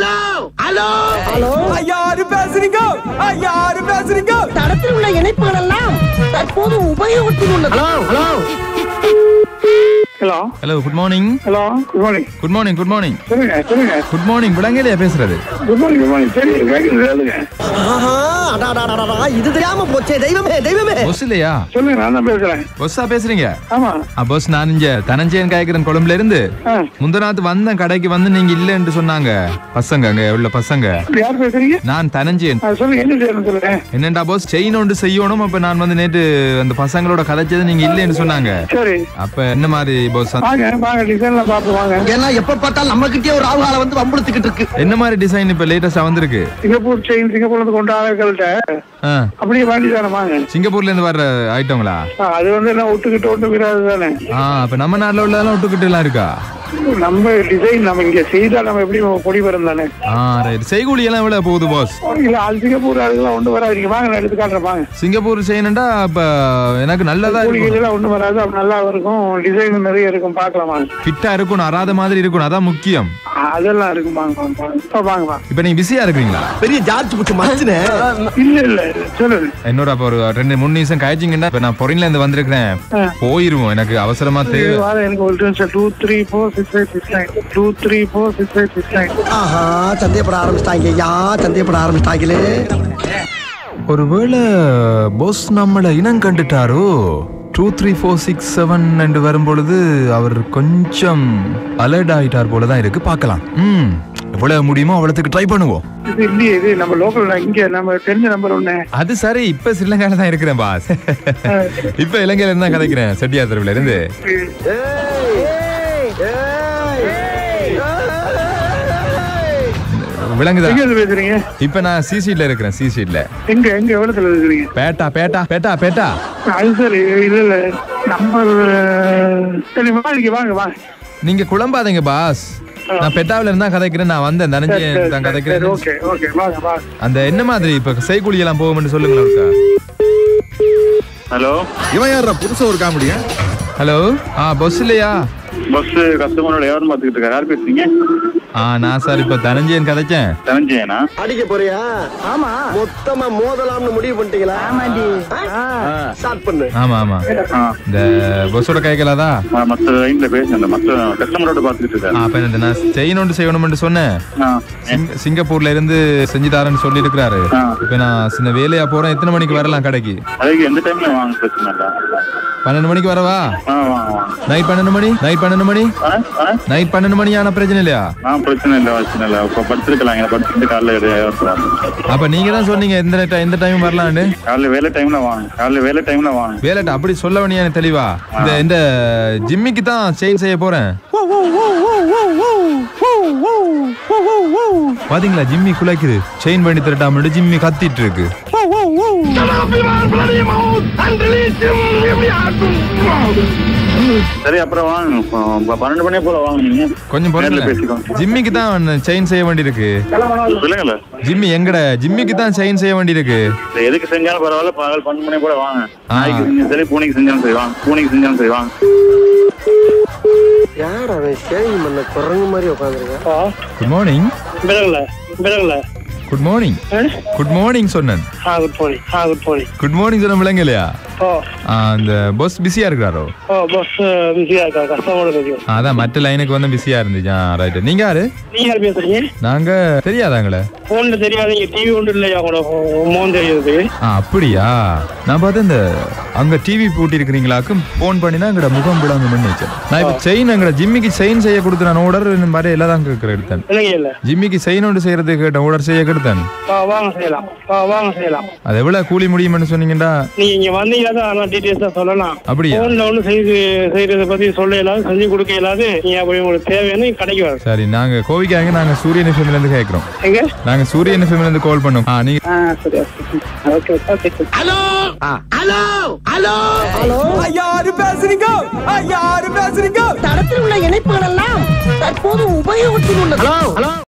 Hello யாரு பேசுறீங்க யாரு பேசுறீங்க தடத்தில் உள்ள இணைப்புகள் எல்லாம் தற்போது உபயோகத்தில் உள்ளது hello hello hello good morning hello good morning good morning good morning சொல்லுங்க சொல்லுங்க குட் மார்னிங் விளங்கலையா பேசுறது குட் மார்னிங் குட் மார்னிங் சரி கேட்குது சொல்லுங்க ஆஹா அடாடாடாடா இது தெரியாம போச்சே தெய்வமே தெய்வமே பொஸ் இல்லையா சொல்லுங்க நான் தான் பேசுறேன் பொஸ்ஸா பேசுறீங்க ஆமா பொஸ் நான் இங்க தனஞ்சயன் காய்க்கிறேன் கொழும்புல இருந்து ஆ முந்தநாத்து வந்தேன் கடைக்கு வந்து நீங்க இல்லைன்னு சொன்னாங்க பசங்க அங்க உள்ள பசங்க யார் பேசுறீங்க நான் தனஞ்சயன் ஆ, சொல்லுங்க என்ன செய்யணும் சொல்லுங்க என்னண்டா பாஸ் செயின் ஒன்று செய்யணும் அப்ப நான் வந்து நேற்று அந்த பசங்களோட கதைச்சது நீங்க இல்லைன்னு சொன்னாங்க சரி அப்ப என்ன மாதிரி பாஸ் வாங்க வாங்க டிசைன்ல பார்த்து வாங்க எல்லாம் எப்ப பார்த்தாலும் நம்ம கிட்டே ஒரு ஆள்கால வந்து வம்புழுத்துக்கிட்டு இருக்கு என்ன மாதிரி டிசைன் இப்ப லேட்டஸ்டா வந்திருக்கு சிங்கப்பூர் செயின் சிங்கப்பூர்ல இருந்து கொண்டு ஆளுகள்கிட்ட ஆ, அப்படியே வாங்கி தானே வாங்க சிங்கப்பூர்ல இருந்து வர்ற ஐட்டங்களா ஆ, அது வந்து என்ன விட்டுக்கிட்டு ஒன்று விடாது தானே ஆ அப்ப நம்ம நாட்டுல உள்ளதெல்லாம் விட்டுக்கிட்டு எல்லாம் இருக்கா நம்ம டிசைன் நம்ம இங்க செய்தா நம்ம எப்படி பொடி வரும் தானே ஆ ரைட் செய்கூலி எல்லாம் எவ்வளவு போகுது பாஸ் இல்ல அது சிங்கப்பூர் அதுக்கெல்லாம் ஒன்றும் வராது நீங்க வாங்க நான் எடுத்து காட்டுறேன் வாங்க சிங்கப்பூர் செய்யணும்டா அப்ப எனக்கு நல்லதா இருக்கும் கூலிகள் ஒன்றும் வராது அப்ப நல்லா இருக்கும் டிசைன் நிறைய இருக்கும் பார்க்கலாம் வாங்க ஃபிட்டா இருக்கணும் அறாத மாதிரி இருக்கணும் அதான் முக்கியம் அதெல்லாம் இருக்கும் வாங்க வாங்க வாங்க இப்ப வாங்க வாங்க இப்ப நீங்க பிஸியா இருக்கீங்களா பெரிய ஜார்ஜ் புச்சு மச்சுனே இல்ல இல்ல சொல்லுங்க என்னோட அப்ப ஒரு ரெண்டு மூணு நிமிஷம் காய்ச்சிங்கன்னா இப்ப நான் பொறின்ல இருந்து வந்திருக்கிறேன் ஆ. போயிருவோம் எனக்கு அவசரமா தேவை வாங்க எனக்கு ஒரு நிமிஷம் two three four six eight six nine two three four six eight six nine ஆஹா சந்தேகப்பட ஆரம்பிச்சிட்டாங்க ஐயா சந்தேகப்பட ஆரம்பிச்சிட்டாங்களே ஒருவேளை பாஸ் நம்மள இனம் கண்டுட்டாரோ two three four six seven ரெண்டு வரும்பொழுது அவர் கொஞ்சம் அலர்ட் ஆயிட்டார் போல தான் இருக்கு பார்க்கலாம் ம் எவ்வளவு முடியுமோ அவ்வளவுக்கு ட்ரை பண்ணுவோம் இது இல்லையே இது நம்ம லோக்கல் இங்க நம்ம தெரிஞ்ச நம்பர் ஒண்ணு அது சரி இப்ப ஸ்ரீலங்கால தான் இருக்கிறேன் பாஸ் இப்ப இலங்கையில இருந்து தான் கதைக்கிறேன் செட்டியார் தெருவுல இருந்து விளங்குதா எங்க இருந்து பேசுறீங்க இப்ப நான் சி சீட்ல இருக்கிறேன் சி சீட்ல எங்க எங்க எவ்வளவுல இருக்கிறீங்க பேட்டா பேட்டா பேட்டா பேட்டா அது சரி இல்ல இல்ல நம்பர் சரி வாங்க வாங்க வாங்க நீங்க குழம்பாதீங்க பாஸ் நான் பெட்டாவில இருந்தா கதைக்கிறேன் நான் வந்தேன் சரி, தனஞ்சு சரி, தான் சரி, கதைக்கிறேன் ஓகே ஓகே வாங்க வாங்க அந்த என்ன மாதிரி இப்ப செய்கூலி எல்லாம் போகும்னு சொல்லுங்களேன் ஒருக்கா. ஹலோ இவன் யாரா புதுசா ஒரு காமெடியா ஹலோ ஆ பஸ் இல்லையா பஸ் கஸ்டமரோட யாரும் பார்த்துக்கிட்டு இருக்காரு யார் பேசுறீங்க ஆ நான் சார் இப்ப தனஞ்சயன் கதைச்சேன் தனஞ்சயனா அடிக்க போறியா ஆமா மொத்தமா மோதலாம்னு முடிவு பண்ணிட்டீங்களா ஆமாண்டி ஸ்டார்ட் பண்ணு ஆமா ஆமா ஆ இந்த பஸ்ஸோட கைக்கலாதா ஆ, மத்த லைன்ல பேசுங்க மத்த கஸ்டமரோட பார்த்துக்கிட்டு இருக்காரு அப்ப இந்த நான் செய்யணும்னு செய்யணும்னு சொன்னேன் ஆ சிங்க- சிங்கப்பூர்ல இருந்து செஞ்சு தரேன்னு சொல்லி இருக்கிறாரு ஆ. இப்ப நான் சின்ன வேலையா போறேன் எத்தனை மணிக்கு வரலாம் கடைக்கு அதுக்கு எந்த டைம்ல வாங்க பிரச்சனை இல்லை பன்னெண்டு மணிக்கு வரவா ஆ வாங்க வாங்க நைட் பன்னெண்டு மணி நைட் பன்னெண்டு மணி ஆ ஆ நைட் பன்னெண்டு மணி ஆன பிரச்சனை இல்லையா ஆ பிரச்சனை இல்லை பிரச்சனை இல்லை இப்போ படுத்துருக்கலாம் இங்கே படுத்துட்டு காலைல எடுத்து அப்ப நீங்க தான் சொன்னீங்க எந்த ti- எந்த டைம் வரலான்னு காலைல வேலை டைம்ல வாங்க காலைல வேலை டைம்ல வாங்க வேலைட்ட அப்படி சொல்ல வேண்டிய தெளிவா இந்த இந்த ஜிம்மிக்கு தான் செயின் செய்ய போறேன் பாத்தீங்களா ஜிம்மி குலைக்குது செயின் பண்ணி தரட்டாம ஜிம்மி கத்திட்டு இருக்கு சரி அப்புறம் வாங்க இப்போ பன்னெண்டு மணியே போல வாங்க நீங்க கொஞ்சம் நேர்ல பொறுங்க பேசிக்கோங்க ஜிம்மிக்கு தான் செயின் செய்ய வேண்டியிருக்கு சொல்லுங்களேன் ஜிம்மி எங்கட ஜிம்மிக்கு தான் செயின் செய்ய வேண்டியிருக்கு சரி, எதுக்கு செஞ்சாலும் பரவாயில்ல பகல் பன்னெண்டு மணி போல வாங்க ஆ. நாய்க்கு செஞ்சாலும் சரி பூனைக்கு செஞ்சாலும் சரி வாங்க பூனைக்கு செஞ்சாலும் சரி வாங்க யார் அவன் சேவிங் பண்ண குரங்கு மாதிரி உட்காந்துருக்கான் குட் மார்னிங் விலகல விலகல குட் மார்னிங் குட் மார்னிங் சொன்னேன் ஆ குட் மார்னிங் ஆ குட் மார்னிங் குட் மார்னிங் சொன்ன விளங்கலையா ஓ அந்த பஸ் பிஸியா இருக்கிறாரோ ஓ பஸ் பிஸியா இருக்கா கஸ்டமரோட பேசுவோம் ஆ, அதான் மற்ற லைனுக்கு வந்து பிஸியா இருந்துச்சு ரைட் நீங்க யாரு நீங்க யார் பேசுறீங்க நாங்க தெரியாதாங்களே போன்ல தெரியாதீங்க டிவி ஒன்று இல்லையா உங்களோட மோன் தெரியுது ஆ அப்படியா நான் பார்த்தேன் இந்த அங்க டிவி பூட்டி இருக்கிறீங்களாக்கும் போன் பண்ணினா எங்கட முகம் விடாம பண்ணிச்சேன் நான் இப்ப செயின் எங்கட ஜிம்மிக்கு செயின் செய்ய கொடுத்த நான் ஓடர் இந்த மாதிரி எல்லாம் தான் கேட்கிற எடுத்தேன் இல்லைங்க இல்ல ஜிம்மிக்கு செயின் ஒன்று செய்யறது கேட்டேன் ஓடர் செய்ய கெடுத்தேன் வா வாங்க செய்யலாம் வா வாங்க செய்யலாம் அது எவ்வளவு கூலி முடியும்னு சொன்னீங்கன்னா நீங்க இங்க வந்தீங்கன்னா தான் ஆனா டீடைல்ஸா சொல்லலாம் அப்படியா? போன்ல ஒண்ணு செய்து செய்யறத பத்தி சொல்ல இயலாது செஞ்சு கொடுக்க இயலாது நீங்க அப்படி உங்களுக்கு தேவையான கடைக்கு வர சரி நாங்க கோவிக்காங்க நாங்க சூரியன் எஃப்எம்ல இருந்து கேட்கிறோம் எங்க நாங்க சூரியன் எஃப்எம்ல இருந்து கால் பண்ணோம் ஆ நீங்க ஆ சரி okay okay hello hello hello hello யாரு பேசுறீங்க யாரு பேசுறீங்க தடத்தில் உள்ள இணைப்புகள் எல்லாம் தற்போது உபயோகத்தில் உள்ளது ஹலோ ஹலோ